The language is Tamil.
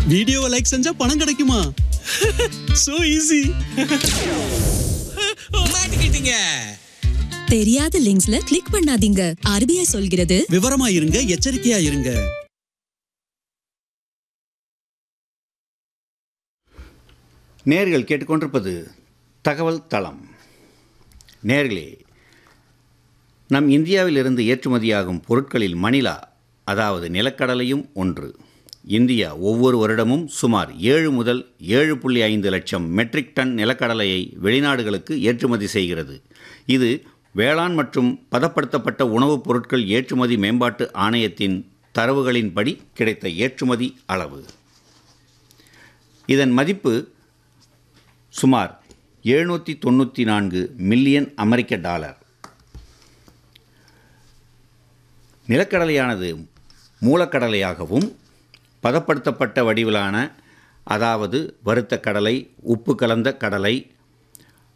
வீடியோவை லைக் செஞ்சா பணம் கிடைக்குமா சோ ஈஸி மாட்டிக்கிட்டீங்க தெரியாத லிங்க்ஸ்ல கிளிக் பண்ணாதீங்க ஆர்பிஐ சொல்கிறது விவரமா இருங்க எச்சரிக்கையா இருங்க நேர்கள் கேட்டுக்கொண்டிருப்பது தகவல் தளம் நேர்களே நம் இந்தியாவிலிருந்து ஏற்றுமதியாகும் பொருட்களில் மணிலா அதாவது நிலக்கடலையும் ஒன்று இந்தியா ஒவ்வொரு வருடமும் சுமார் ஏழு முதல் ஏழு புள்ளி ஐந்து லட்சம் மெட்ரிக் டன் நிலக்கடலையை வெளிநாடுகளுக்கு ஏற்றுமதி செய்கிறது இது வேளாண் மற்றும் பதப்படுத்தப்பட்ட உணவுப் பொருட்கள் ஏற்றுமதி மேம்பாட்டு ஆணையத்தின் தரவுகளின்படி கிடைத்த ஏற்றுமதி அளவு இதன் மதிப்பு சுமார் எழுநூற்றி தொண்ணூற்றி நான்கு மில்லியன் அமெரிக்க டாலர் நிலக்கடலையானது மூலக்கடலையாகவும் பதப்படுத்தப்பட்ட வடிவிலான அதாவது வறுத்த கடலை உப்பு கலந்த கடலை